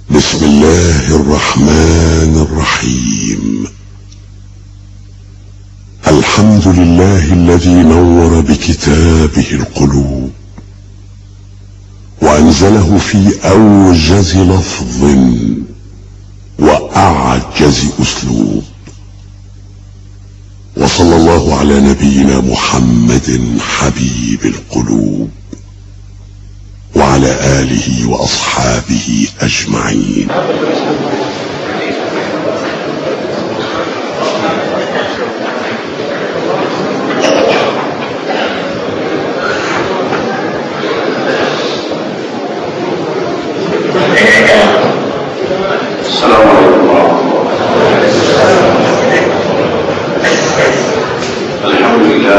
بسم الله الرحمن الرحيم الحمد لله الذي نور بكتابه القلوب وانزله في اوجز لفظ واعجز اسلوب وصلى الله على نبينا محمد حبيب القلوب وعلى آله وأصحابه أجمعين السلام عليكم ورحمة الله الحمد لله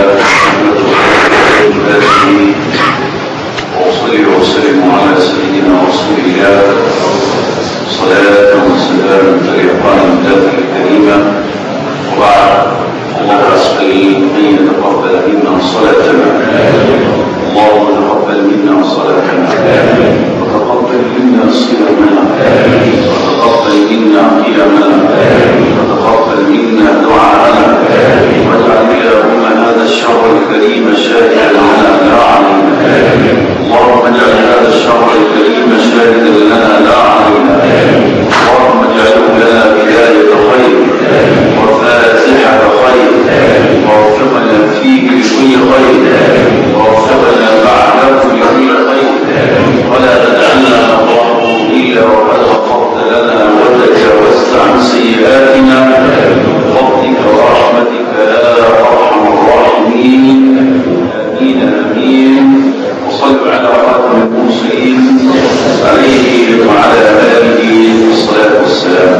وأصلي وأسلم على سيدنا رسول الله صلاة وسلام تليقان ذاته الكريمة وبعد الله أسأل أن يتقبل منا صلاتنا اللهم تقبل منا صلاتنا وتقبل منا صيامنا وتقبل منا قيامنا وتقبل منا دعاءنا واجعل اللهم هذا الشهر الكريم شاهدا لنا لا علينا اللهم اجعل هذا الشهر الكريم شاهدا لنا لا علينا اللهم اجعله لنا بداية خير وفاتحة خير ووفقنا فيه لكل خير ووفقنا بعده لكل خير ولا تجعلنا نضره إلا وقد غفرت لنا وتجاوزت عن سيئاتنا بفضلك ورحمتك يا أرحم الراحمين آمين آمين وصلوا على خاتم المرسلين عليه وعلى آله الصلاة والسلام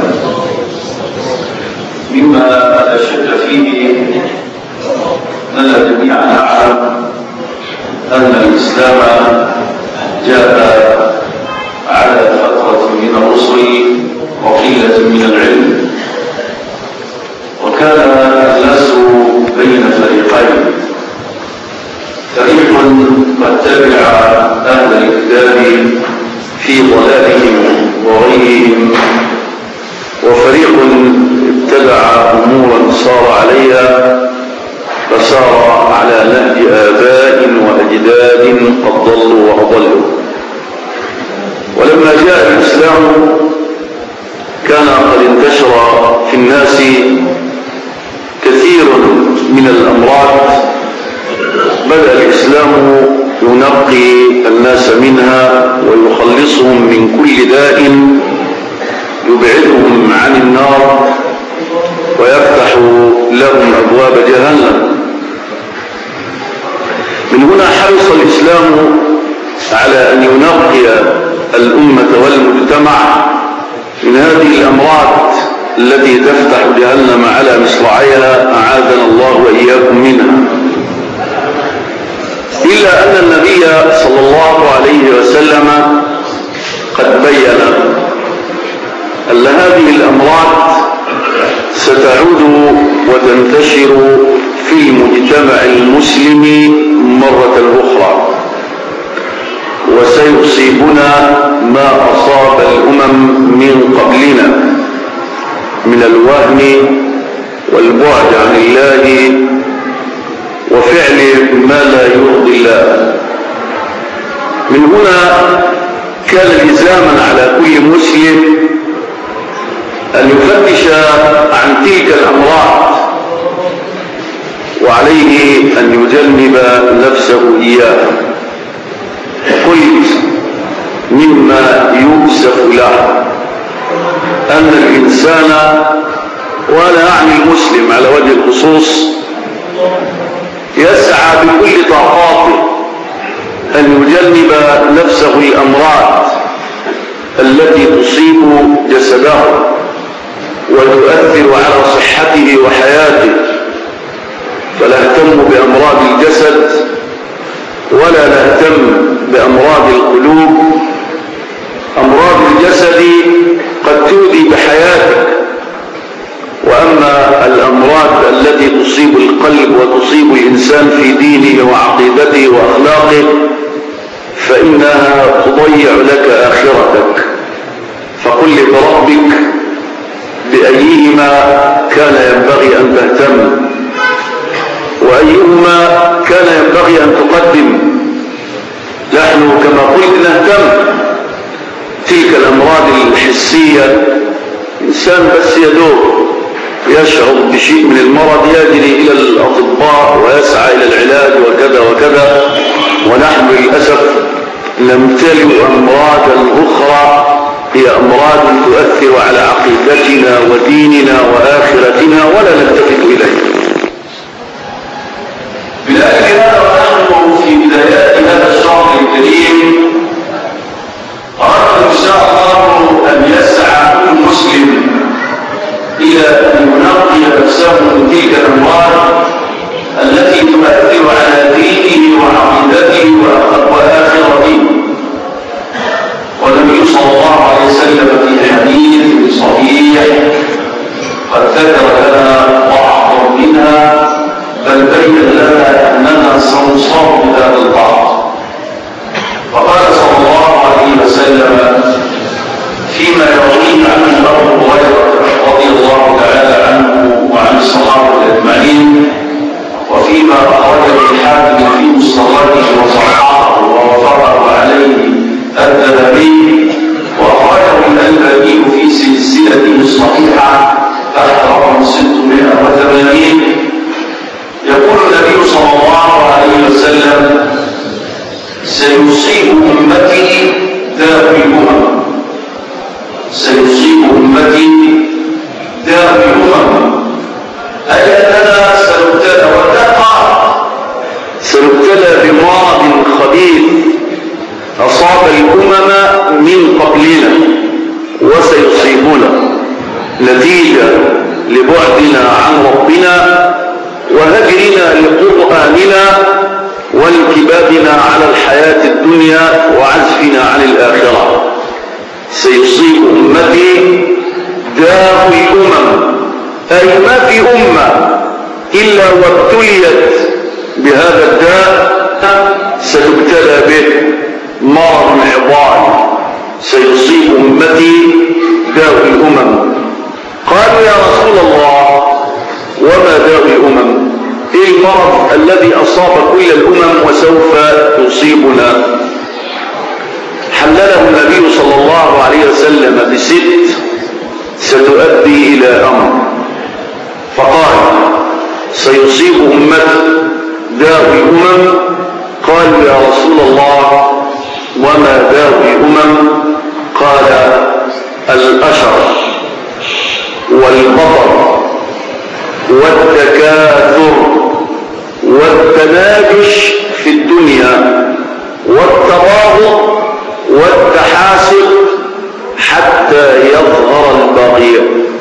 مما لا شك فيه أننا جميعا نعلم أن الإسلام جاء على فترة من الرسل وقلة من العلم وكان الناس بين فريقين فريق قد تبع أهل الكتاب في ضلالهم وغيهم وفريق اتبع أمورا صار عليها فسار على نهج آباء وأجداد قد ضلوا وأضلوا ولما جاء الإسلام كان قد انتشر في الناس كثير من الأمراض بدأ الإسلام ينقي الناس منها ويخلصهم من كل داء يبعدهم عن النار ويفتح لهم أبواب جهنم من هنا حرص الإسلام على أن ينقي الأمة والمجتمع من هذه الأمراض التي تفتح جهنم على مصراعيها أعاذنا الله وإياكم منها إلا أن النبي صلى الله عليه وسلم قد بين أن هذه الأمراض ستعود وتنتشر في المجتمع المسلم مرة أخرى وسيصيبنا ما أصاب الأمم من قبلنا من الوهم والبعد عن الله وفعل ما لا يرضي الله من هنا كان لزاما على كل مسلم أن يفتش عن تلك الأمراض وعليه أن يجنب نفسه إياها قلت مما يؤسف له أن الإنسان ولا أعني المسلم على وجه الخصوص يسعى بكل طاقاته أن يجنب نفسه الأمراض التي تصيب جسده وتؤثر على صحته وحياته فلا نهتم بأمراض الجسد ولا نهتم بأمراض القلوب أمراض الجسد قد تؤذي بحياتك وأما الأمراض التي تصيب القلب وتصيب الإنسان في دينه وعقيدته وأخلاقه فإنها تضيع لك آخرتك فقل بأيهما كان ينبغي أن تهتم وأيهما كان ينبغي أن تقدم نحن كما قلت نهتم تلك الأمراض الحسية إنسان بس يدور يشعر بشيء من المرض يجري إلى الأطباء ويسعى إلى العلاج وكذا وكذا ونحن للأسف نمتلئ أمراضا أخرى هي أمراض تؤثر على عقيدتنا وديننا وآخرتنا ولا نلتفت إليها بلكن هذا ونحن في بدايات هذا الشهر الكريم أردت إن شاء الله أن يسعى كل مسلم إلى أن ينقي نفسه من تلك الأموال التي تؤثر على دينه وعقيدته وآخرته والنبي صلى الله عليه وسلم في حديث صحيح قد ذكر لنا بعضا منها بل بين لنا أننا سنصاب بهذا البعض فقال صلى الله عليه وسلم فيما يرويه عنه أبو هريرة رضي الله تعالى عنه وعن الصحابة أجمعين وفيما أخرجه الحاكم في مستدركه وصححه ووافقه عليه الذهبي وأخرجه الألباني في سلسلته الصحيحة تحت رقم 680 يقول النبي صلى الله عليه وسلم سيصيب أمتي داء الأمم سيصيب أمتي داء الأمم أي أننا سنبتلى وتقع سنبتلى بمرض خبيث أصاب الأمم من قبلنا وسيصيبنا نتيجة لبعدنا عن ربنا وهجرنا لقرآننا وانكبابنا على الحياة الدنيا وعزفنا عن الآخرة سيصيب أمتي داء الأمم أي ما في أمة إلا وابتليت بهذا الداء ستبتلى به مرض عضال سيصيب أمتي داء الأمم قالوا يا رسول الله وما داء الأمم ايه المرض الذي أصاب كل الأمم وسوف يصيبنا حلله النبي صلى الله عليه وسلم بست ستؤدي إلى أمر فقال سيصيب أمتي داء الأمم قالوا يا رسول الله وما داء الأمم قال الأشر والبطر والتكاثر والتناجش في الدنيا والتباغض والتحاسد حتى يظهر البغي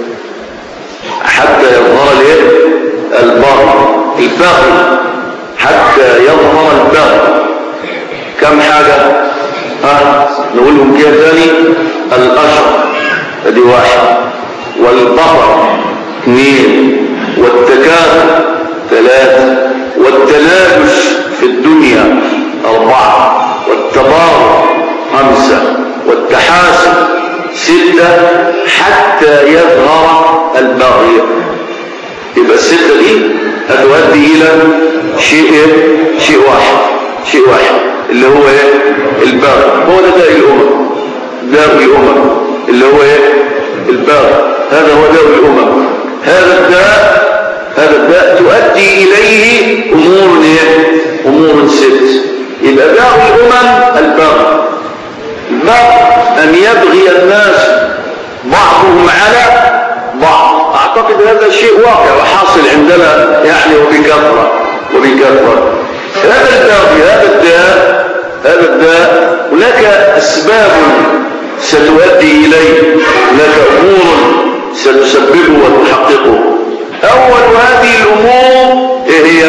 حتى يظهر الايه البغي البغي حتى يظهر البغي كم حاجة ها نقولهم كده تاني الأشر ادي واحد والبطر اثنين والتكاثر ثلاثة والتنافس في الدنيا أربعة والتبارك خمسة والتحاسب ستة حتى يظهر البغي يبقى الستة دي هتؤدي إلى شيء إيه؟ شيء واحد شيء واحد اللي هو ايه البغي هو ده داء الأمم داء الأمم اللي هو ايه البغي هذا هو داء الأمم هذا الداء هذا الداء تؤدي إليه أمور ايه أمور ست يبقى داء الأمم البغي البغي أن يبغي الناس بعضهم على بعض أعتقد هذا شيء واقع وحاصل عندنا يعني وبكثرة وبكثرة هذا البغي هذا الداء هذا الداء هناك أسباب ستؤدي إليه هناك أمور ستسببه وتحققه أول هذه الأمور إيه هي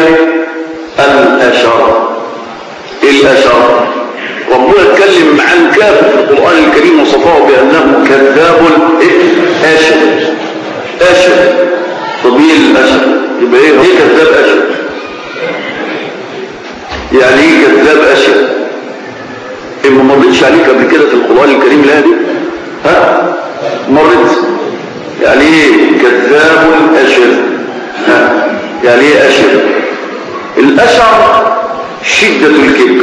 الأشر الأشر ربنا اتكلم عن كافر في القرآن الكريم وصفاه بأنه كذاب أشر أشر طبيل الأشر يبقى ايه ايه كذاب أشر يعني ايه كذاب أشر إيه ما مرتش عليك قبل كده في القرآن الكريم لا دي ها مرت يعني ايه كذاب أشر ها يعني ايه أشر الأشر شدة الكبر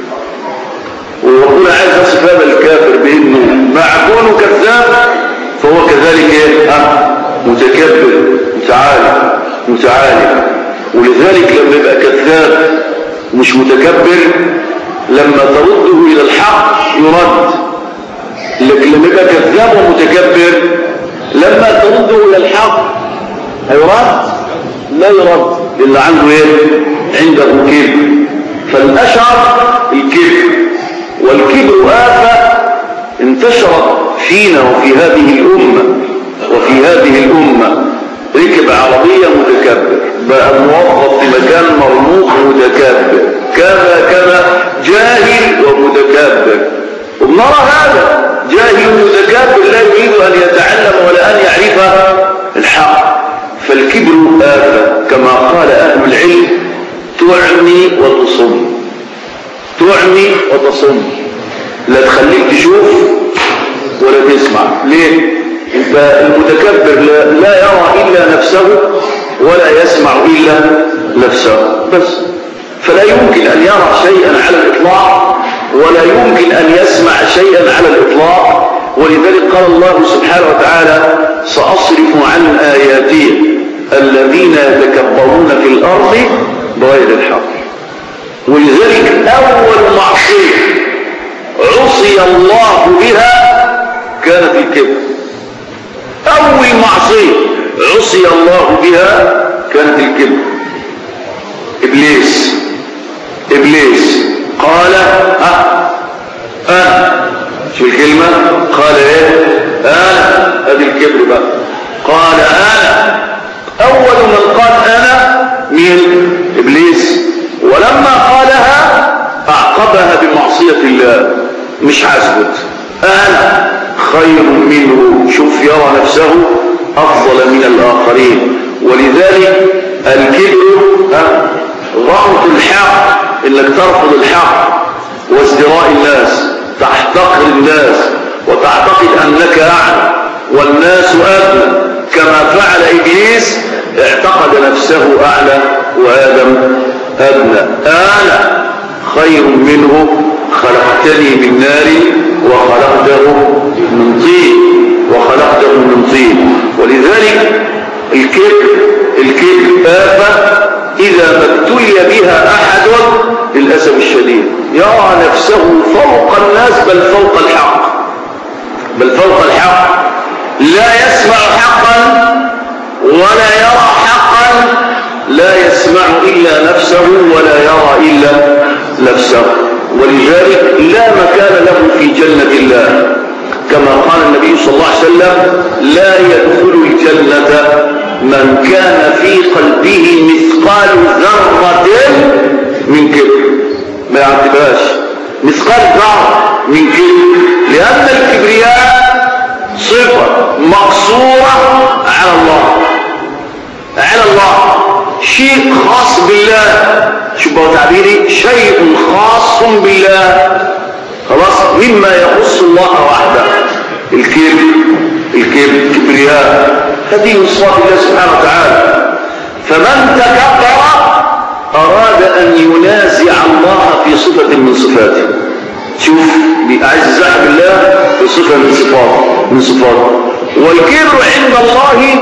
وربنا عايز يصف هذا الكافر بانه مع كونه كذاب فهو كذلك ايه ها متكبر متعالي متعالي ولذلك لما يبقى كذاب مش متكبر لما ترده الى الحق يرد لكن لما يبقى كذاب ومتكبر لما ترده الى الحق هيرد لا يرد لان عنده ايه عنده كبر فالاشعر الكبر والكبر آفة انتشرت فينا وفي هذه الأمة وفي هذه الأمة ركب عربية متكبر بقى موظف في مكان مرموق متكبر كذا كذا جاهل ومتكبر وبنرى هذا جاهل متكبر لا يريد أن يتعلم ولا أن يعرف الحق فالكبر آفة كما قال أهل العلم تعمي وتصم تعمي وتصم لا تخليك تشوف ولا تسمع ليه انت المتكبر لا, لا يرى الا نفسه ولا يسمع الا نفسه بس فلا يمكن ان يرى شيئا على الاطلاق ولا يمكن ان يسمع شيئا على الاطلاق ولذلك قال الله سبحانه وتعالى ساصرف عن اياتي الذين يتكبرون في الارض بغير الحق ولذلك أول معصية عصي الله بها كانت الكبر أول معصية عصي الله بها كانت الكبر إبليس إبليس قال ها أنا شو الكلمة قال إيه أنا هذه الكبر بقى قال أنا أول من قال أنا مين إبليس ولما قالها أعقبها بمعصية الله مش هسكت أنا خير منه شوف يرى نفسه أفضل من الآخرين ولذلك الكبر غمط الحق إنك ترفض الحق وازدراء الناس تحتقر الناس وتعتقد أنك أعلى والناس أدنى كما فعل إبليس اعتقد نفسه أعلى وآدم أدنى أنا خير منه خلقتني من نار وخلقته من طين وخلقته من طين ولذلك الكبر الكبر آفة إذا ما ابتلي بها أحد للأسف الشديد يرى نفسه فوق الناس بل فوق الحق بل فوق الحق لا يسمع حقا ولا يرى حقا لا يسمع إلا نفسه ولا يرى إلا نفسه ولذلك لا مكان له في جنة الله كما قال النبي صلى الله عليه وسلم لا يدخل الجنة من كان في قلبه مثقال ذرة من كبر ما يعتبهاش مثقال ذرة من كبر لأن الكبرياء صفة مقصورة على الله على الله شيء خاص بالله شو بقى تعبيري شيء خاص بالله خلاص مما يخص الله وحده الكبر الكبر الكبرياء هذه من صفات الله سبحانه وتعالى فمن تكبر أراد أن ينازع الله في صفة من صفاته شوف عايز يزعم الله في صفة من صفاته من صفاته والكبر عند الله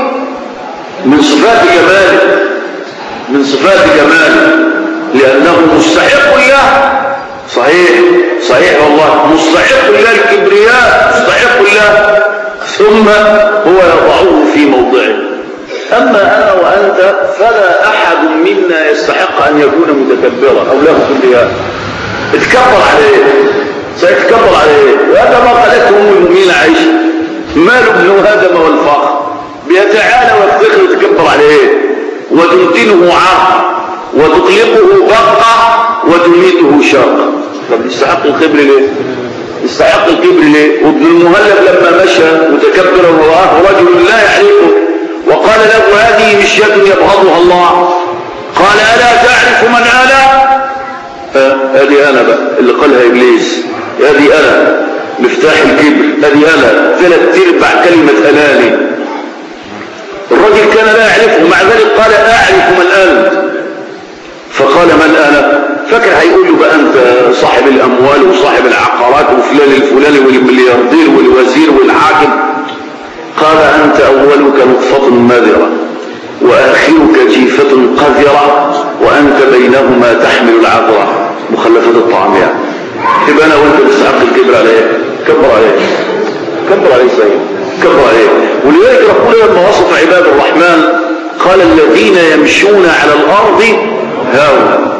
من صفات جماله من صفات جماله لأنه مستحق له صحيح صحيح والله مستحق له الكبرياء مستحق له ثم هو يضعه في موضعه أما أنا وأنت فلا أحد منا يستحق أن يكون متكبرا أو له كبرياء اتكبر عليه سيتكبر عليه وهذا ما قالته أم المؤمنين عائشة مال ابن آدم والفخر بيتعالى ويفتخر ويتكبر عليه وتمتنه عاق وتطلقه بقى وتميته شاق طب يستحق الكبر ليه يستحق الكبر ليه وابن المهلب لما مشى متكبرا ورآه رجل لا يعرفه وقال له هذه مشية يبغضها الله قال ألا تعرف من أنا هذه أنا بقى اللي قالها إبليس هذه أنا مفتاح الكبر هذه أنا ثلاث ارباع كلمة أناني الرجل كان لا يعرفه مع ذلك قال أعرف من أنت فقال من أنا فاكر هيقول له بقى أنت صاحب الأموال وصاحب العقارات وفلان الفلاني والملياردير والوزير والحاكم قال أنت أولك نطفة مذرة وآخرك جيفة قذرة وأنت بينهما تحمل العذرة مخلفات الطعام يعني يبقى أنا وأنت تستحق الكبر عليه كبر عليه كبر عليه سيد كبر عليه ولذلك ربنا لما وصف عباد الرحمن قال الذين يمشون على الأرض هاونا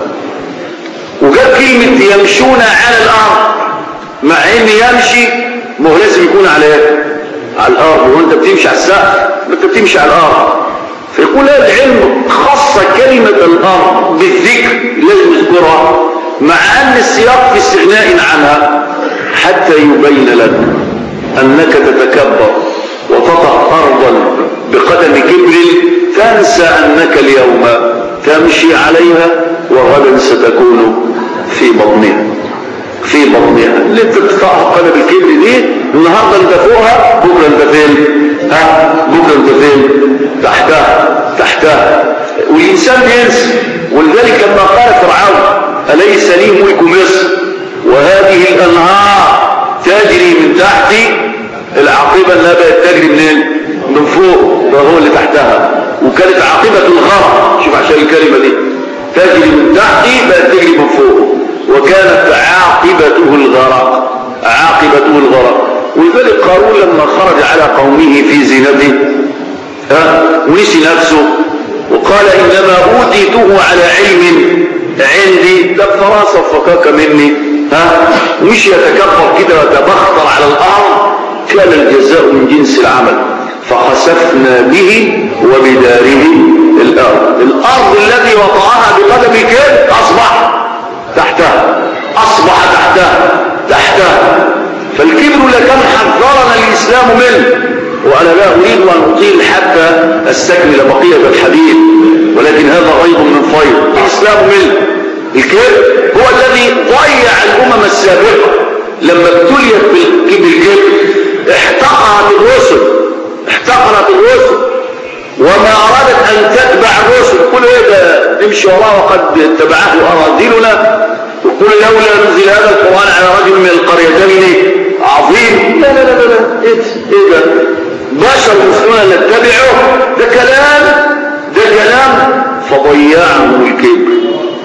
وجاب كلمة يمشون على الأرض مع ان يمشي ما هو لازم يكون على ايه على الأرض وانت بتمشي على السقف انت بتمشي على الأرض فيقول هذا العلم خص كلمة الأرض بالذكر لازم يذكرها مع أن السياق في استغناء عنها حتى يبين لك أنك تتكبر وتطأ أرضا بقدم كبر تنسى أنك اليوم تمشي عليها وغدا ستكون في بطنها في بطنها اللي انت بتطأها بقدم الكبر دي النهارده انت فوقها بكره انت فين ها بكره انت فين تحتها تحتها والإنسان ينسى ولذلك لما قال فرعون أليس لي ملك مصر وهذه الأنهار تجري من تحتي العاقبة انها بقت تجري منين من فوق ده هو اللي تحتها وكانت عاقبة الغرق شوف عشان الكلمة دي تجري من تحتي بقت تجري من فوق وكانت عاقبته الغرق عاقبته الغرق ولذلك قارون لما خرج على قومه في زينته ها ونسي نفسه وقال انما اوتيته على علم عندي ده فراسه فكاك مني ها مش يتكبر كده ويتبختر على الارض كان الجزاء من جنس العمل فخسفنا به وبداره الارض الارض الذي وطأها بقدم كده اصبح تحتها اصبح تحتها تحتها فالكبر لكم حذرنا الاسلام منه وانا لا اريد ان اطيل حتى استكمل بقية الحديث ولكن هذا غيظ من فيض الاسلام منه الكبر هو الذي ضيع الامم السابقة لما ابتليت بالكبر احتقرت الرسل احتقرت الرسل وما ارادت ان تتبع الرسل كل ايه ده تمشي وراه وقد اتبعه اراذلنا وقل لولا نزل هذا القران على رجل من القريتين عظيم لا لا لا لا ايه ايه ده بشر مسلمون نتبعه ده كلام ده كلام فضيعهم الكبر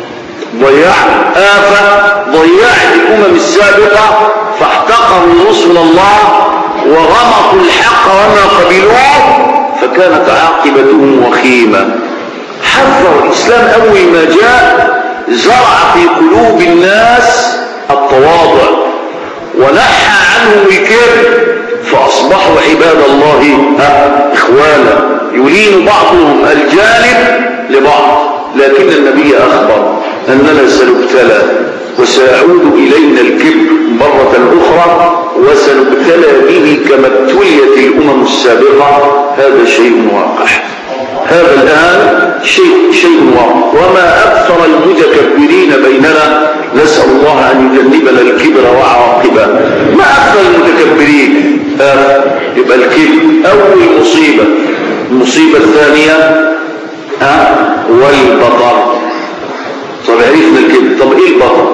ضيعهم آفة ضيعت الأمم السابقة فاحتقروا رسل الله وغمطوا الحق وما قبلوه فكانت عاقبتهم وخيمة حذر الإسلام أول ما جاء زرع في قلوب الناس التواضع ونحى عنهم الكبر فأصبحوا عباد الله إخوانا يلين بعضهم الجانب لبعض لكن النبي أخبر أننا سنبتلى وسيعود إلينا الكبر مرة أخرى وسنبتلى به كما ابتليت الأمم السابقة هذا شيء واقع هذا الآن شيء شيء واقع وما أكثر المتكبرين بيننا نسأل الله أن يجنبنا الكبر وعواقبه ما أكثر المتكبرين آه يبقى الكبر أول مصيبة المصيبة الثانية آه والبطر طب عرفنا الكبر طب ايه البطر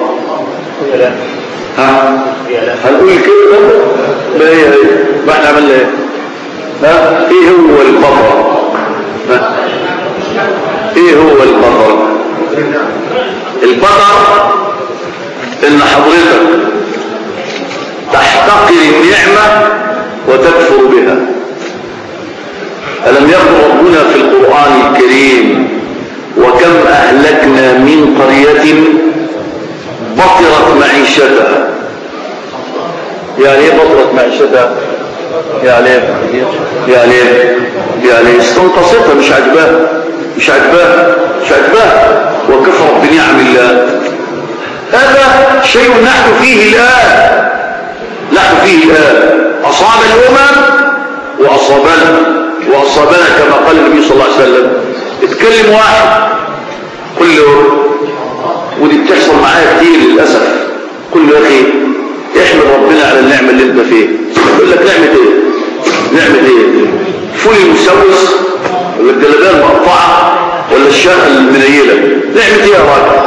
ها هنقول الكبر ما هي هي ما احنا عملنا ايه ها ايه هو البطر ها ايه هو البطر البطر ان حضرتك تحتقر النعمة وتكفر بها ألم يقل ربنا في القرآن الكريم وكم أهلكنا من قرية بطرت معيشتها يعني ايه بطرت معيشتها يعني ايه يعني ايه يعني استنقصتها مش عجباها مش عجباها مش عجباها وكفرت بنعم الله هذا شيء نحن فيه الآن نحن فيه الآن أصاب الأمم وأصابنا وأصابنا كما قال النبي صلى الله عليه وسلم اتكلم واحد كل ودي بتحصل معايا كتير للأسف كل يا أخي احمد ربنا على النعمة اللي انت فيها يقول لك نعمة ايه نعمة ايه فول المسوس ولا الجلابيه المقطعه ولا الشقه المنيله نعمه ايه يا راجل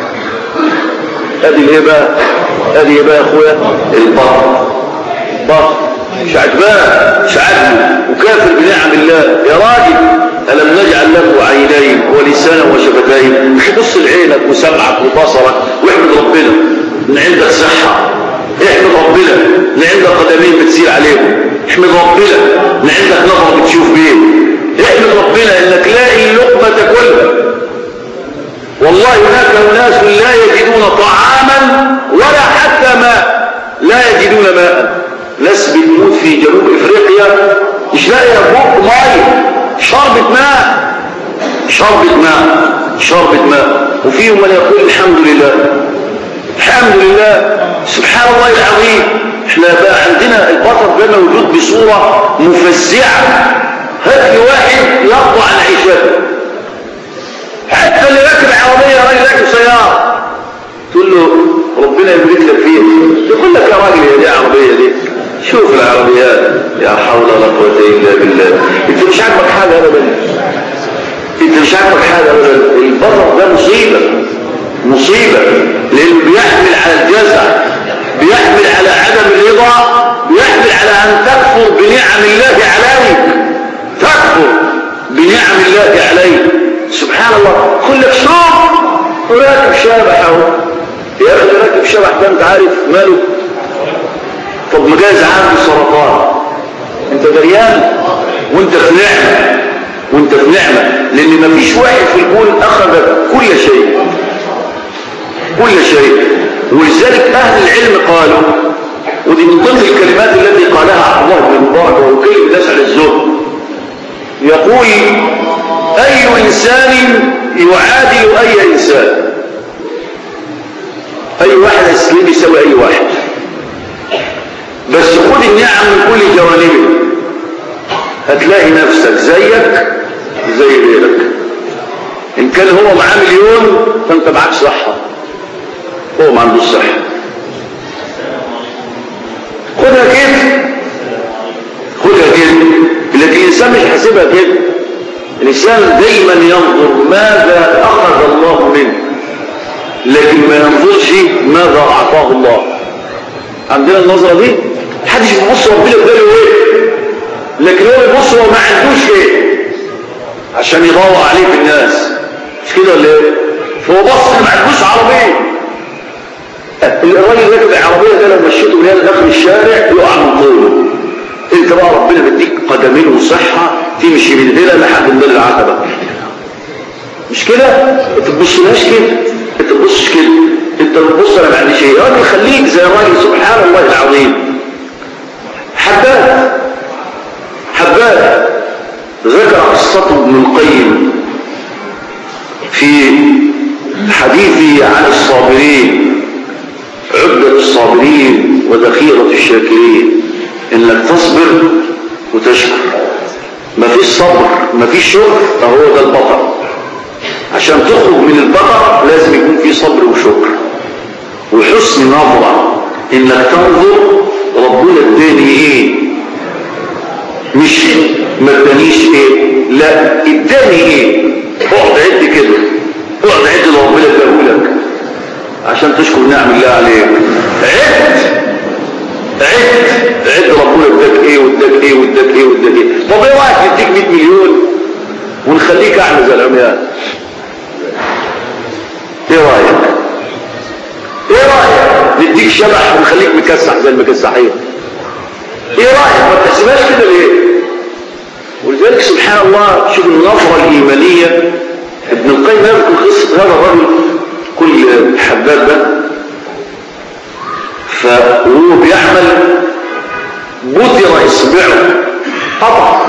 ادي ايه بقى ادي ايه بقى يا اخويا البطن بطن مش عجبان مش عاجبه وكافر بنعم الله يا راجل ألم نجعل له عينين ولسانا وشفتين مش بص لعينك وسمعك وبصرك واحمد ربنا ان عندك صحة احمد ربنا ان عندك قدمين بتسير عليهم احمد ربنا ان عندك نظر بتشوف بيه احمد ربنا انك لاقي اللقمة تاكلها والله هناك اناس لا يجدون طعاما ولا حتى ماء لا يجدون ماء ناس بتموت في جنوب افريقيا مش لاقي بق ميه شربة ماء شربة ماء شربة ماء وفيهم من يقول الحمد لله الحمد لله سبحان الله العظيم احنا بقى عندنا البطر ده موجود بصورة مفزعة هات لي واحد يقطع عن عيشته حتى اللي راكب عربية راجل راكب سيارة تقول له ربنا يبارك لك فيها يقول لك يا راجل يا دي عربية دي شوف العربيات يا حول ولا قوة إلا بالله انت مش عاجبك حاجة أبدا انت مش عاجبك حاجة أبدا البطر ده مصيبة مصيبة لأنه بيحمل على الجزع بيحمل على عدم الرضا بيحمل على أن تكفر بنعم الله عليك تكفر بنعم الله عليك سبحان الله كل لك شوف راكب شبح اهو يا اخي راكب شبح ده انت عارف ماله طب ما جايز عنده سرطان انت دريان وانت في نعمه وانت في نعمه لان ما فيش واحد في الكون اخذ كل شيء كل شيء ولذلك اهل العلم قالوا ودي من ضمن الكلمات التي قالها عبد الله بن مبارك وهو كلمه الناس على الزهد يقول اي انسان يعادل اي انسان اي واحد اسلم يساوي اي واحد بس خد النعم من كل جوانبه هتلاقي نفسك زيك زي غيرك ان كان هو معاه مليون فانت معاك صحة هو ما عندوش صحة خدها كده خدها كده لكن الانسان مش حاسبها كده الانسان دايما ينظر ماذا اخذ الله منه لكن ما ينظرش ماذا اعطاه الله عندنا النظرة دي محدش بيبص ربنا اداله ايه لكن هو بيبص هو ما عندوش ايه عشان يضوء عليه في الناس مش كده ولا ايه فهو بص ما عندوش عربيه الراجل راكب العربيه ده لو مشيته من هنا داخل الشارع يقع من طوله انت بقى ربنا بيديك قدمين وصحه تمشي من هنا لحد مدار العتبه مش كده انت تبصلهاش كده انت تبصش كده انت بتبص انا ما عنديش ايه راجل خليك زي الراجل سبحان الله العظيم حبات حبات ذكر قصته ابن القيم في حديثه عن الصابرين عدة الصابرين وذخيرة الشاكرين انك تصبر وتشكر ما فيش صبر ما فيش شكر فهو ده البطر عشان تخرج من البطر لازم يكون في صبر وشكر وحسن نظرة انك تنظر ربنا اداني ايه مش ما ادانيش ايه لا اداني ايه اقعد عد كده اقعد عد اللي ربنا اداهولك عشان تشكر نعم الله عليك عد عد عد ربنا اداك ايه واداك ايه واداك ايه واداك ايه طب ايه رايك نديك 100 مليون ونخليك اعمى زي العميان ايه رايك ايه رايك نديك شبح ونخليك مكسح زي المكسحين ايه رايك ما تحسبهاش كده ليه ولذلك سبحان الله شوف النظره الايمانيه ابن القيم يذكر قصه هذا الرجل كل حباب ده فهو بيعمل بتر اصبعه قطع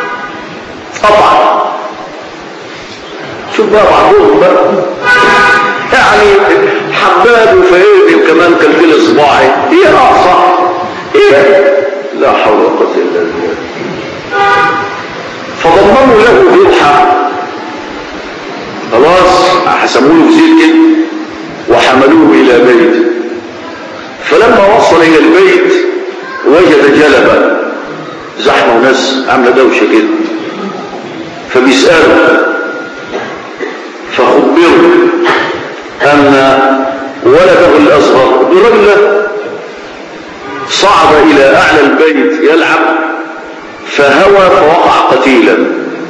قطع شوف بقى بعضهم بقى يعني حباب وفهيدي وكمان كالكل اصبعي ايه رأسه ايه لا حول ولا قوه الا بالله فضمنوا له روحه خلاص حسموا له زيت كده وحملوه الى بيت فلما وصل الى البيت وجد جلبا زحمه وناس عامله دوشه كده فبيسأله فخبره أن ولده الأصغر الرجل ده صعد إلى أعلى البيت يلعب فهوى فوقع قتيلا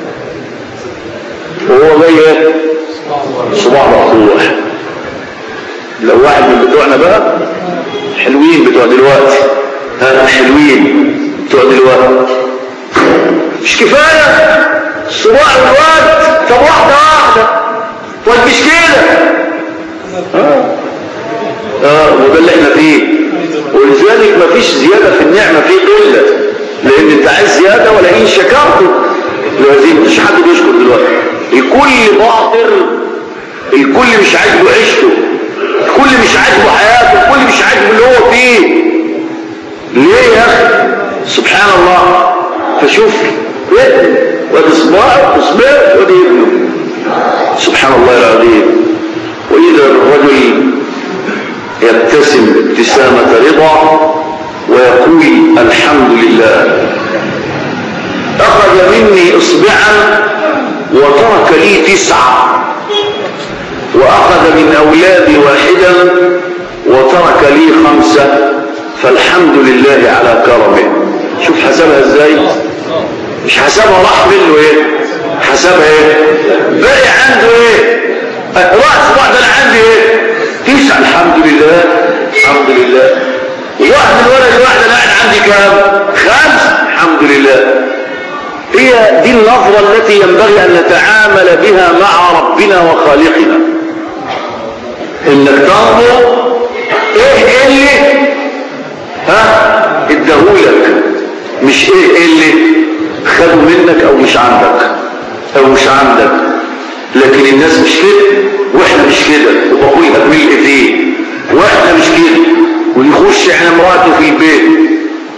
وهو جاي صباع مقطوع لو واحد من بتوعنا بقى حلوين بتوع دلوقتي ها حلوين بتوع دلوقتي مش كفاية صباع الواد طب واحدة واحدة واد مش كده اه اه وده اللي احنا فيه ولذلك مفيش زيادة في النعمة في قلة لان انت عايز زيادة ولئن شكرته لازم مفيش حد بيشكر دلوقتي الكل باطر الكل مش عاجبه عيشته الكل مش عاجبه حياته الكل مش عاجبه اللي هو فيه ليه يا اخي سبحان الله فشوف ابن وادي صباعه وصباعه وادي ابنه سبحان الله العظيم واذا الرجل يبتسم ابتسامة رضا ويقول الحمد لله أخذ مني إصبعا وترك لي تسعة وأخذ من أولادي واحدا وترك لي خمسة فالحمد لله على كرمه شوف حسبها ازاي مش حسبها راح منه ايه حسبها ايه باقي عنده ايه راس واحد انا عندي ايه تسعة الحمد لله الحمد لله واحد من ولد واحد انا قاعد عندي كام خمس الحمد لله هي دي النظرة التي ينبغي ان نتعامل بها مع ربنا وخالقنا انك تنظر ايه اللي ها اداهولك مش ايه اللي خدوا منك او مش عندك او مش عندك لكن الناس مش كده واحنا مش كده وبقولها بملء فيه واحنا مش كده ويخش على مراته في البيت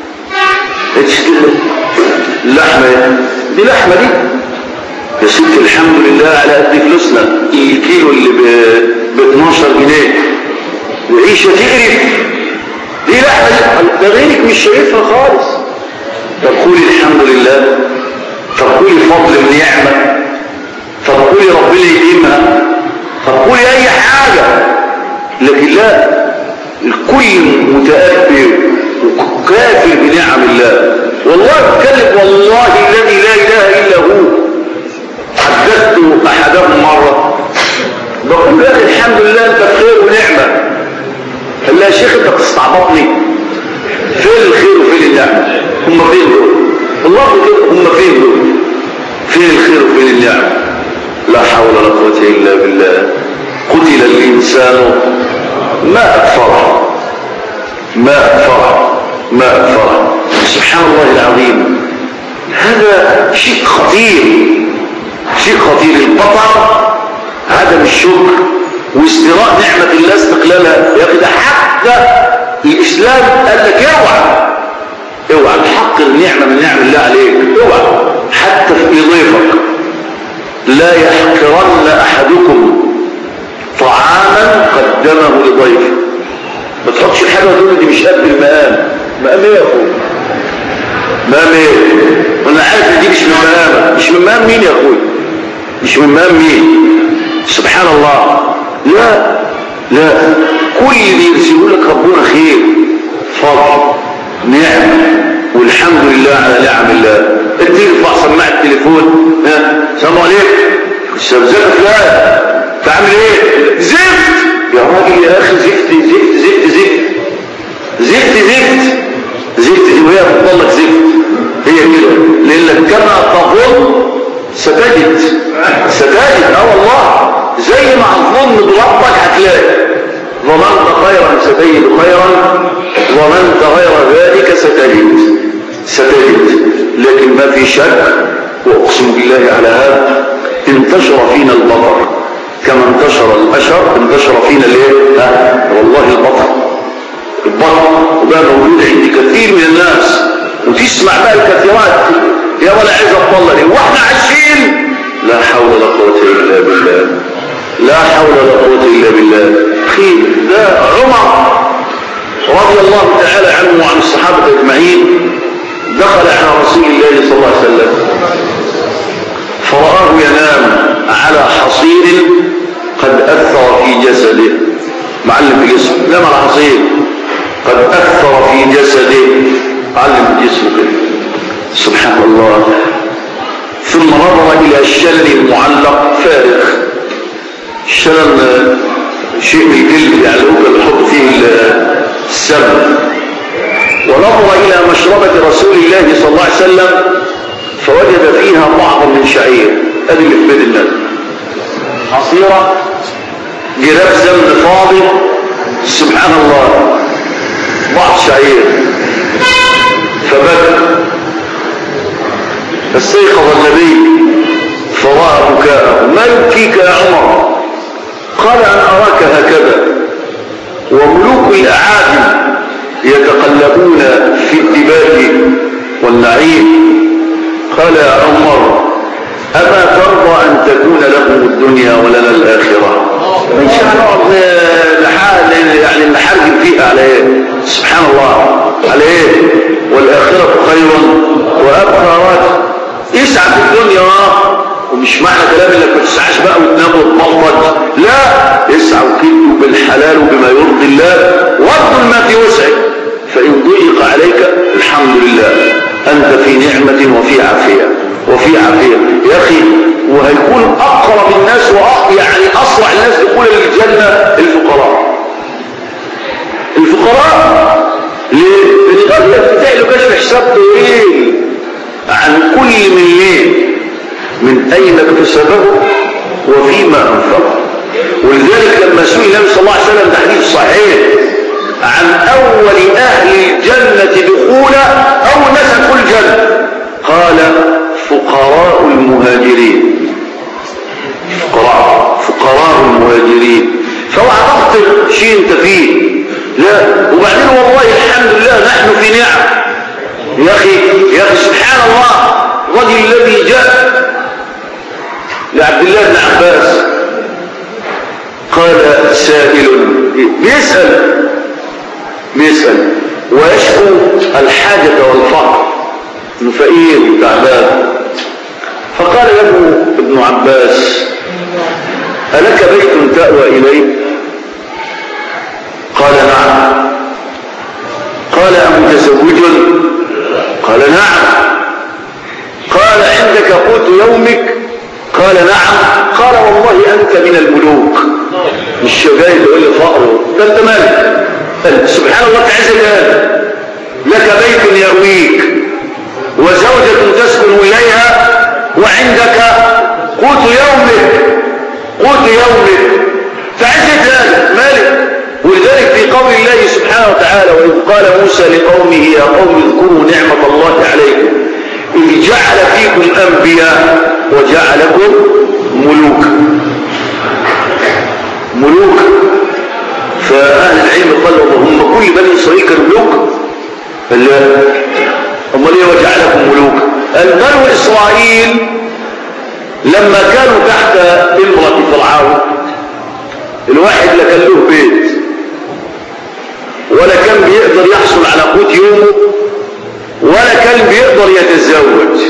اللحمة دي لحمة دي يا ست الحمد لله على قد فلوسنا الكيلو اللي ب 12 جنيه وعيشة تقرف دي لحمة دي ده غيرك مش شايفها خالص طب قولي الحمد لله طب قولي فضل النعمة طب قولي ربنا يديمها طب قولي اي حاجة لكن لا الكل متأثر وكافر بنعم الله والله اتكلم والله الذي لا اله الا هو حدثت احدهم مرة بقول له الحمد لله انت بخير ونعمة قال لي يا شيخ انت بتستعبطني فين الخير وفين النعمة هم فين دول الله كده هم فين دول فين الخير وفين النعمة لا حول ولا قوة الا بالله قتل الانسان ما اكفره ما اكفره ما اكفره سبحان الله العظيم هذا شيء خطير شيء خطير البطر عدم الشكر واستراء نعمة الله استقلالها يا اخي ده حتى الاسلام قال لك اوعى اوعى تحقر نعمة من نعم الله عليك اوعى حتى في ضيفك لا يحقرن احدكم طعاما قدمه لضيفه ما تحطش الحاجة وتقول دي مش قد المقام مقام ايه يا اخويا مقام ايه انا عارف ان دي مش من مقامك مش من مقام مين يا اخويا مش من مقام مين سبحان الله لا لا كل اللي يرسلوا لك ربنا خير فضل نعمة والحمد لله على نعم الله انت ترفع سماعة التليفون ها السلام عليكم السبزات فلان تعمل ايه زفت يا راجل يا اخي زفت زفت زفت زفت زفت زفت زفت دي وهي بتطلق زفت هي كده لانك كما تظن ستجد ستجد اه والله زي ما هتظن بربك هتلاقي ظننت خيرا ستجد خيرا ظننت غير ذلك ستجد ستجد لكن ما في شك واقسم بالله على هذا انتشر فينا البطر كما انتشر الاشر انتشر فينا الايه ها والله البطر البطر وده موجود عند كثير من الناس وتسمع بقى الكثيرات يا ولا عايز اطلع ليه واحنا عايشين لا حول ولا قوه الا بالله لا حول ولا قوه الا بالله اخي ده عمر رضي الله تعالى عنه وعن الصحابه اجمعين دخل على رسول الله صلى الله عليه وسلم فرآه وأثر في جسده علم جسمه كده سبحان الله ثم نظر إلى الشل المعلق فارغ الشلل شيء من الجلد يعني هو بيحط فيه السم ونظر إلى مشربة رسول الله صلى الله عليه وسلم فوجد فيها بعض من شعير ادي اللي في بيت النبي حصيرة جراب زمن فاضي سبحان الله بعض شعير فبكى فاستيقظ النبي فرأى بكاءه ما يبكيك يا عمر قال أن أراك هكذا وملوك الأعاجم يتقلبون في الدباج والنعيم قال يا عمر أما ترضى أن تكون لهم الدنيا ولنا الآخرة مش هنقعد نحال يعني نحرجم فيها على ايه سبحان الله على ايه والآخرة خير وأبقى راجع يسعى في الدنيا ومش معنى كلام انك ما تسعاش بقى وتنام وتمرض لا اسعى وكدوا بالحلال وبما يرضي الله وابذل ما في وسعك فإن ضيق عليك الحمد لله أنت في نعمة وفي عافية وفي عافية يا أخي وهيكون أقرب الناس وأق... يعني أسرع الناس دخولا للجنة الفقراء الفقراء ليه؟ لأن الراجل بتاعي له كشف حساب طويل عن كل مليين من أين اكتسبه وفيما أنفقه ولذلك لما سئل النبي صلى الله عليه وسلم ده حديث صحيح عن أول أهل الجنة دخولا أول ناس هتدخل الجنة قال فقراء المهاجرين فقراء فقراء المهاجرين فاوعى تخطر شيء انت فيه لا وبعدين والله الحمد لله نحن في نعم يا اخي يا اخي سبحان الله الرجل الذي جاء لعبد الله بن عباس قال سائل بيسأل بيسأل ويشكو الحاجة والفقر انه فقير وتعبان فقال له ابن عباس ألك بيت تأوى إليه قال نعم قال أمتزوج قال نعم قال عندك قوت يومك قال نعم قال والله أنت من الملوك مش جاي تقول لي فقر ده انت مالك سبحان الله تعز الآن لك بيت يرويك وزوجة تسكن إليها وعندك قوت يومك قوت يومك تعز الآن مالك ولذلك في قول الله سبحانه وتعالى وإذ قال موسى لقومه يا قوم اذكروا نعمة الله عليكم إذ جعل فيكم أنبياء وجعلكم ملوك ملوك فأهل العلم قالوا هم كل بني إسرائيل كانوا ملوك قال لا أمال إيه وجعلكم ملوك قال بنو إسرائيل لما كانوا تحت امرة فرعون الواحد لا كان له بيت ولا كان بيقدر يحصل على قوت يومه ولا كان بيقدر يتزوج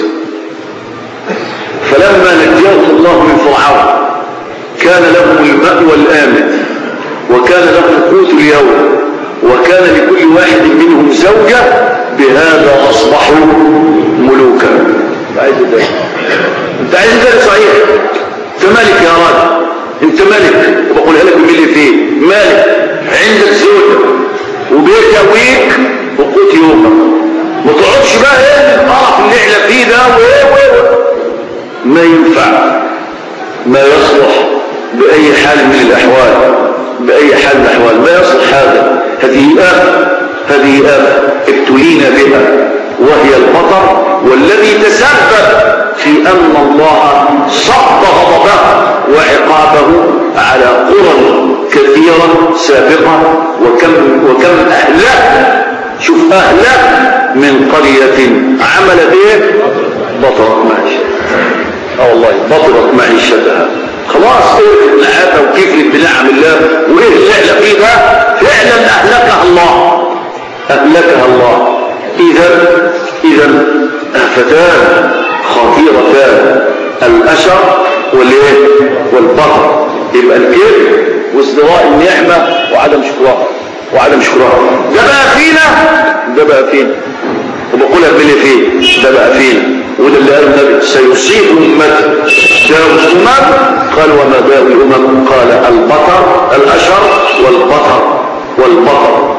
فلما نجاهم الله من فرعون كان لهم المأوى الآمن وكان لهم قوت اليوم وكان لكل واحد منهم زوجة بهذا أصبحوا ملوكا عايز ده انت عايز ده صحيح انت مالك يا راجل انت مالك وبقولها لك باللي فيه مالك عندك زوجة وبيت يويك وقوت يومك ما تقعدش بقى ايه القرف اللي احنا فيه ده وايه وايه ما ينفع ما يصلح بأي حال من الأحوال بأي حال من الأحوال ما يصلح هذا هذه آفة هذه آفة ابتلينا بها وهي البطر والذي تسبب في أن الله صب غضبه وعقابه على قرى كثيرة سابقة وكم, وكم أهلك شوف أهلك من قرية عملت ايه بطرت معيشتها اه والله بطرت معيشتها خلاص ايه نعاتها وكيف بنعم الله وايه الفعل فيه ده فعلا اهلكها الله اهلكها الله اذا اذا افتان خطيرتان الاشر والايه والبطر يبقى الكبر وازدراء النعمه وعدم شكرها وعدم شكرها ده بقى فينا ده بقى فينا وبقولها بلي فين ده بقى فينا وده اللي قال النبي سيصيب أمتي داء الأمم قال وما داء الأمم قال البطر الأشر والبطر والبطر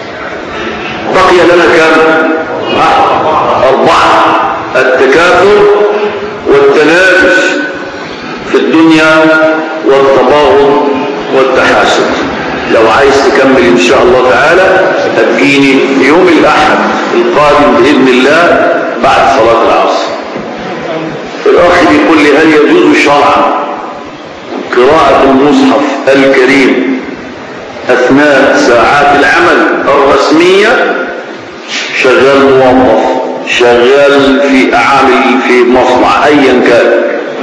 بقي لنا كم أربعة التكاثر والتنافس في الدنيا والتباغض والتحاسد لو عايز تكمل ان شاء الله تعالى هتجيني يوم الاحد القادم باذن الله بعد صلاة العصر الاخ بيقول لي هل يجوز شرعا قراءة المصحف الكريم اثناء ساعات العمل الرسمية شغال موظف شغال في اعامل في مصنع ايا كان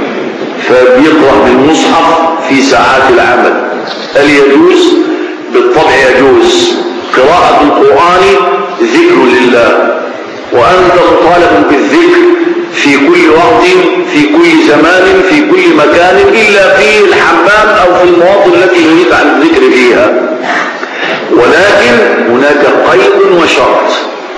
فبيقرأ بالمصحف في ساعات العمل هل يجوز بالطبع يجوز قراءة القرآن ذكر لله وأنت مطالب بالذكر في كل وقت في كل زمان في كل مكان إلا في الحمام أو في المواطن التي يريد عن الذكر فيها ولكن هناك قيد وشرط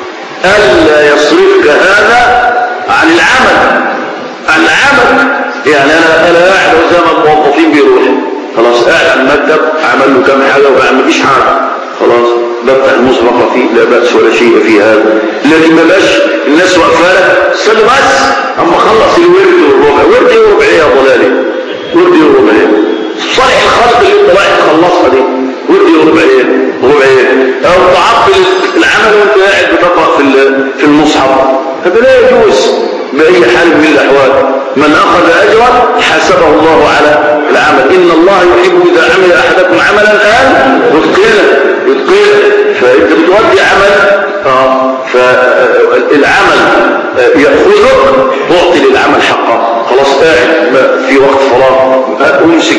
ألا يصرفك هذا عن العمل عن العمل يعني أنا أنا قاعد قدام الموظفين بيروحوا خلاص قاعد على المكتب عمل له كام حاجة وقاعد مفيش حاجة خلاص بفتح المسبقة فيه لا بأس ولا شيء في هذا لكن ما بقاش الناس واقفة لك استنى بس اما خلص الورد والربع ورد ايه وربع ايه يا ضلالي ورد ايه وربع ايه صالح الخلق اللي انت رايح تخلصها دي ورد ايه وربع ايه ربع ايه او تعطل العمل وانت قاعد بتقرا في في المصحف هذا لا يجوز بأي حال من الأحوال من أخذ أجرا حسبه الله على العمل إن الله يحب إذا عمل أحدكم عملا الآن يتقنه يتقنه فأنت بتودي عمل آه فالعمل يأخذك تعطي للعمل حقه خلاص قاعد في وقت فراغ أمسك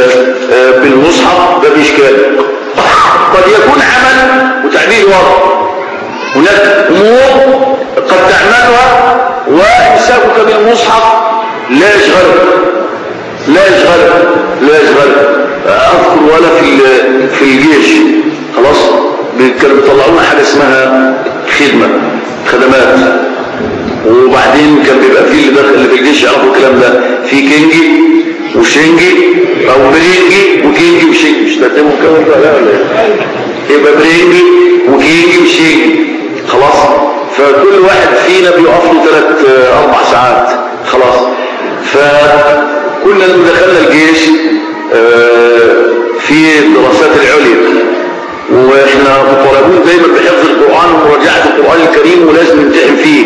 بالمصحف ده بإشكال قد يكون عمل وتعبير واضح هناك أمور قد تعملها وإمساكك بالمصحف لا يشغلك لا يشغلك لا يشغلك أذكر ولا في في الجيش خلاص كانوا بيطلعونا حاجة اسمها خدمة خدمات وبعدين كان بيبقى فيه اللي داخل اللي في الجيش يعرفوا الكلام ده في كينجي وشنجي او برينجي وكينجي وشنجي مش ترتبوا الكلام ده لا ولا ايه يبقى برينجي وكينجي وشنجي خلاص فكل واحد فينا بيقف له ثلاث اربع ساعات خلاص فكنا لما دخلنا الجيش في الدراسات العليا واحنا مطالبون دايما بحفظ القرآن ومراجعة القرآن الكريم ولازم نمتحن فيه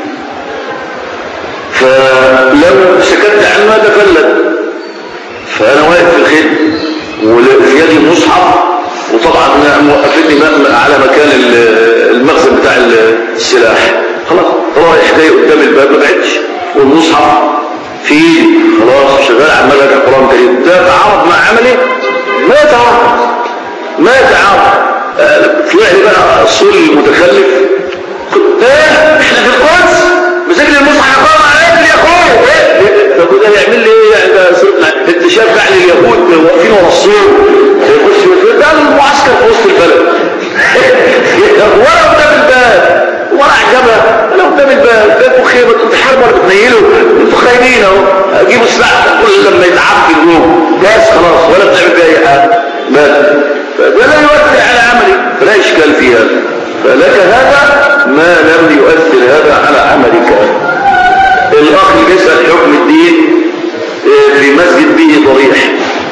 فلو سكت عنها تفلت فانا واقف في الخدمة وفي يدي المصحف وطبعا وقفتني على مكان المخزن بتاع السلاح خلاص رايح جاي قدام الباب ما بعدش والمصحف في خلاص شغال عمال اقرا القران الكريم ده تعارض مع عملي ما يتعارض ما يتعارض طلع لي بقى الصول المتخلف ايه احنا في القدس مسكني المصحف قام عليك يا اخويا ايه طب ده يعمل لي ايه يعني ده صرنا انت شايف يعني اليهود واقفين ورا السور يخش ده المعسكر في وسط البلد ورا قدام الباب ورا عجبه انا قدام الباب انتوا خيبه انتوا بتحاربوا ولا بتنيلوا انتوا خايبين اهو اجيبوا السلاح كل لما يتعب اليوم بس خلاص ولا بتعمل بيه اي حاجه بس فده لا يؤثر على عملي فلا اشكال في هذا فلك هذا ما لم يؤثر هذا على عملك الاخ اللي بيسال حكم الدين في مسجد به ضريح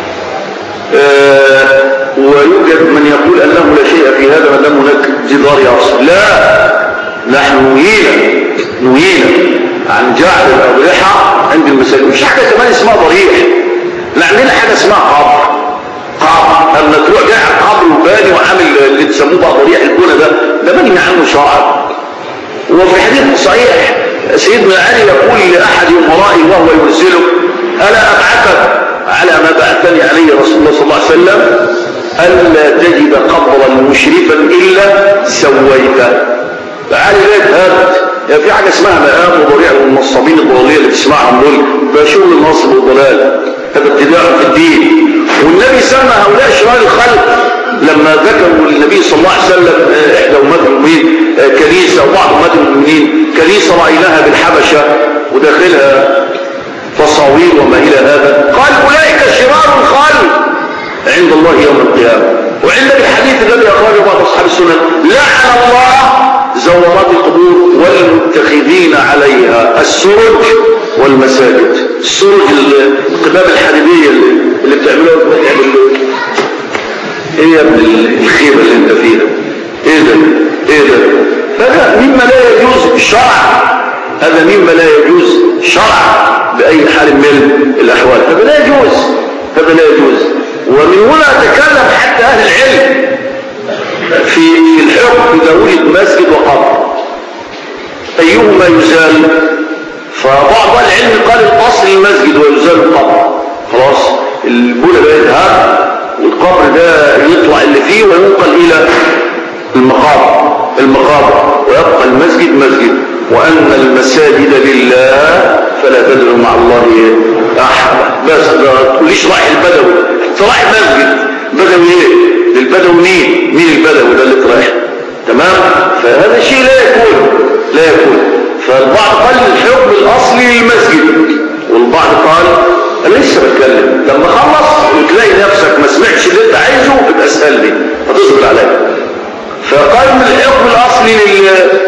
ويوجد من يقول انه لا شيء في هذا ما دام هناك جدار يصل لا نحن نهينا نهينا عن جعل الاضرحه عند المساجد مش حاجه كمان اسمها ضريح لا عندنا حاجه اسمها قبر قبر اما تروح جاي على القبر وباني وعامل اللي تسموه بقى ضريح الكونه ده ده منهي عنه شرعا وفي حديث صحيح سيدنا علي يقول لاحد امرائه وهو يرسله الا ابعثك على ما بعثني عليه رسول الله صلى الله عليه وسلم الا تجد قبرا مشرفا الا سويته تعالي ليه هات يا في حاجه اسمها مقام وضريع والنصابين الضلاليه اللي تسمعهم دول ده شغل النصب والضلال هذا ابتداع في الدين والنبي سمى هؤلاء شرار الخلق لما ذكروا للنبي صلى الله عليه وسلم آه، احدى امهات المؤمنين آه، كنيسه وبعض امهات المؤمنين كنيسه رايناها بالحبشه وداخلها تصاوير وما الى هذا قال اولئك شرار الخلق عند الله يوم القيامه وعند الحديث الذي اخرجه بعض اصحاب السنن لعن الله زورات القبور والمتخذين عليها السرج والمساجد السرج القباب الحديديه اللي, اللي بتعملوها بتعمل ايه يا ابن الخيبه اللي انت فيها ايه ده ايه ده فهذا مما لا يجوز شرعا هذا مما لا يجوز شرعا باي حال من الاحوال هذا لا يجوز هذا لا يجوز ومن هنا تكلم حتى اهل العلم في في الحكم اذا وجد مسجد وقبر ايهما يزال فبعض اهل العلم قال الاصل المسجد ويزال القبر خلاص البنى ده يذهب والقبر ده يطلع اللي فيه وينقل الى المقابر المقابر ويبقى المسجد مسجد وان المساجد لله فلا تدعوا مع الله احد بس ما تقوليش رايح البدوي انت رايح مسجد بدوي ايه للبدوي مين مين البدوي ده اللي رايح تمام فهذا شيء لا يكون لا يكون فالبعض قال الحكم الاصلي للمسجد والبعض قال انا لسه بتكلم لما خلص وتلاقي نفسك ما سمعتش اللي انت عايزه يبقى اسالني هتصبر عليا فقال من الحكم الاصلي لل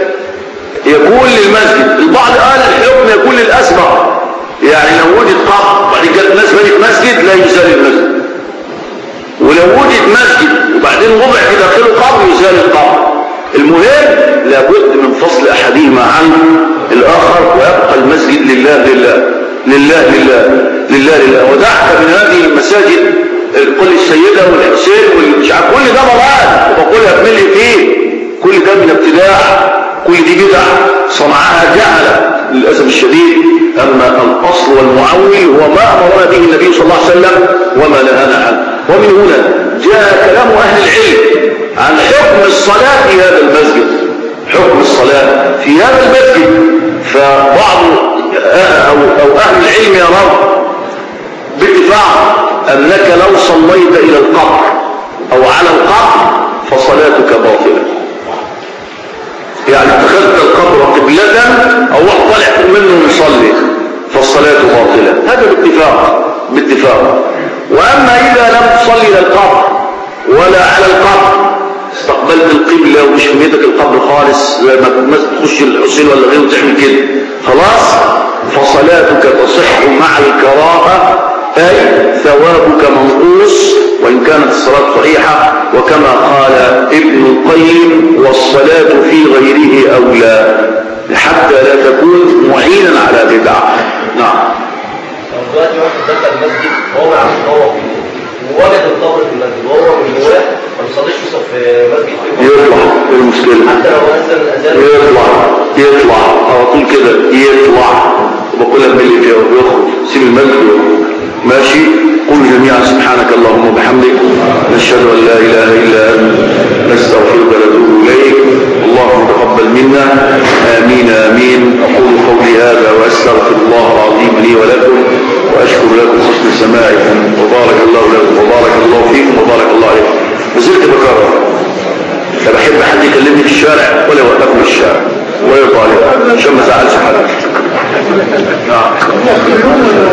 يكون للمسجد البعض قال الحكم يكون للاسبق يعني لو وجد قبر وبعدين جت ناس بنت مسجد لا يزال المسجد ولو وجد مسجد وبعدين وضع في داخله قبر يزال القبر المهم لابد من فصل احدهما عن الاخر ويبقى المسجد لله لله لله لله لله لله ودعك من هذه المساجد كل السيدة والحسين والشعب كل ده ضلال وبقول اكمل لي فيه كل ده من ابتداع كل دي بدع صنعها جهلة للأسف الشديد أما الأصل والمعول هو ما أمرنا به النبي صلى الله عليه وسلم وما نهانا عنه ومن هنا جاء كلام أهل العلم عن حكم الصلاة في هذا المسجد حكم الصلاة في هذا المسجد فبعض أو, أو أهل العلم يرون باتفاق أنك لو صليت إلى القبر أو على القبر فصلاتك باطلة يعني اتخذت القبر قبلة أو واحد طلع منه يصلي فالصلاة باطلة هذا باتفاق باتفاق وأما إذا لم تصلي إلى القبر ولا على القبر استقبلت القبلة ومش في بيتك القبر خالص ما تخش الحسين ولا غيره تعمل كده خلاص فصلاتك تصح مع الكراهة أي ثوابك منقوص وإن كانت الصلاة صحيحة وكما قال ابن القيم والصلاة في غيره أولى حتى لا تكون معينا على بدعة نعم دلوقتي واحد دخل المسجد وهو ما يعرفش ان هو فيه ووجد القبر في المسجد وهو من جواه ما بيصليش في صف مسجد فيه يطلع إيه المشكلة حتى لو اذن الاذان يطلع يطلع على طول كده يطلع وبقولها باللي فيها ويخرج سيب المسجد ويخرج ماشي قولوا جميعا سبحانك اللهم وبحمدك نشهد ان لا اله الا انت نستغفرك ونتوب اليك اللهم تقبل منا امين امين اقول قولي هذا واستغفر الله العظيم لي ولكم واشكر لكم حسن سماعكم وبارك الله لكم وبارك الله فيكم وبارك الله عليكم وزلت بكرر لا بحب حد يكلمني في الشارع ولا يوقفني في الشارع ولا يطالب عشان ما زعلش حد نعم